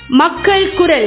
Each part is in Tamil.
மக்கள் குரல்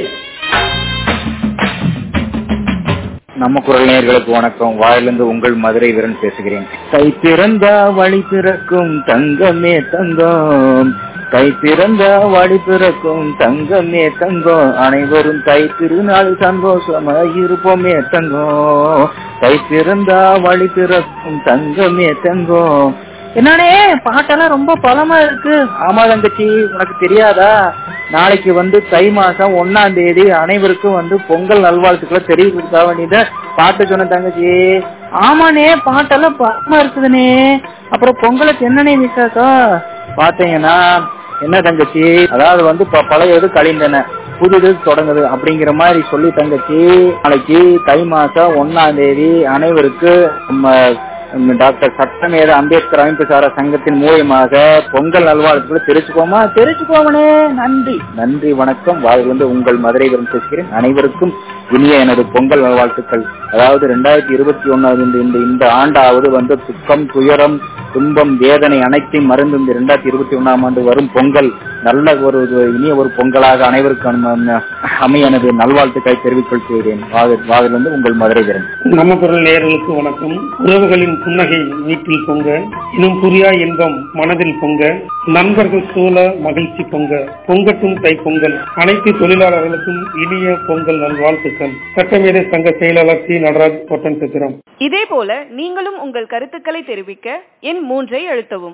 நம்ம குரல் நேயர்களுக்கு வணக்கம் வாயிலிருந்து உங்கள் மதுரை வீரன் பேசுகிறேன் கை பிறந்தா வழி பிறக்கும் தங்கமே தங்கம் கை பிறந்தா வழி பிறக்கும் தங்கமே தங்கம் அனைவரும் தை திருநாள் சந்தோஷமா இருப்போமே தங்கம் கை பிறந்தா வழி பிறக்கும் தங்கமே தங்கம் என்னடே பாட்டெல்லாம் ரொம்ப பலமா இருக்கு ஆமா தங்கச்சி உனக்கு தெரியாதா நாளைக்கு வந்து தை மாசம் ஒன்னாம் தேதி அனைவருக்கும் வந்து பொங்கல் நல்வாழ்த்துக்களை தெரிவிக்க வேண்டியத பாட்டு சொன்ன தங்கச்சி ஆமாண்ணே பாட்டெல்லாம் பலமா இருக்குதுனே அப்புறம் பொங்கலுக்கு என்னன்னே விசேஷம் பாத்தீங்கன்னா என்ன தங்கச்சி அதாவது வந்து ப- பழையது கழிந்தன புதுது தொடங்குது அப்படிங்கிற மாதிரி சொல்லி தங்கச்சி நாளைக்கு தை மாசம் ஒன்னாம் தேதி அனைவருக்கு நம்ம நம்ம டாக்டர் சட்டமேத அம்பேத்கர் அமைப்பு சாரா சங்கத்தின் மூலியமாக பொங்கல் நல்வாழ்த்துக்களை தெரிச்சுக்கோமா தெரிச்சுக்கோமனே நன்றி நன்றி வணக்கம் வாழ்ந்து உங்கள் மதுரை வரும் பேசுகிறேன் அனைவருக்கும் இனிய எனது பொங்கல் நல்வாழ்த்துக்கள் அதாவது ரெண்டாயிரத்தி இருபத்தி ஒன்னாவது இந்த இந்த இந்த ஆண்டாவது வந்து துக்கம் துயரம் துன்பம் வேதனை அனைத்தையும் மறந்து இந்த ரெண்டாயிரத்தி இருபத்தி ஒன்னாம் ஆண்டு வரும் பொங்கல் நல்ல ஒரு ஒரு இனிய ஒரு பொங்கலாக அனைவருக்கும் அனு- அமைய எனது நல்வாழ்த்துக்களை தெரிவித்துக் கொள்கிறேன் வாதிலிருந்து உங்கள் மதுரை வீரன் நம்ம குரல் நேயர்களுக்கு வணக்கம் உறவுகளின் புன்னகை வீட்டில் பொங்க இன்னும் புரியா இன்பம் மனதில் பொங்க நண்பர்கள் சூழ மகிழ்ச்சி பொங்க பொங்கட்டும் தை பொங்கல் அனைத்து தொழிலாளர்களுக்கும் இனிய பொங்கல் நல்வாழ்த்துக்கள் சட்டமேதை சங்க செயலாளர் சி நடராஜ் பொட்டன் சித்திரம் இதேபோல நீங்களும் உங்கள் கருத்துக்களை தெரிவிக்க எண் மூன்றை அழுத்தவும்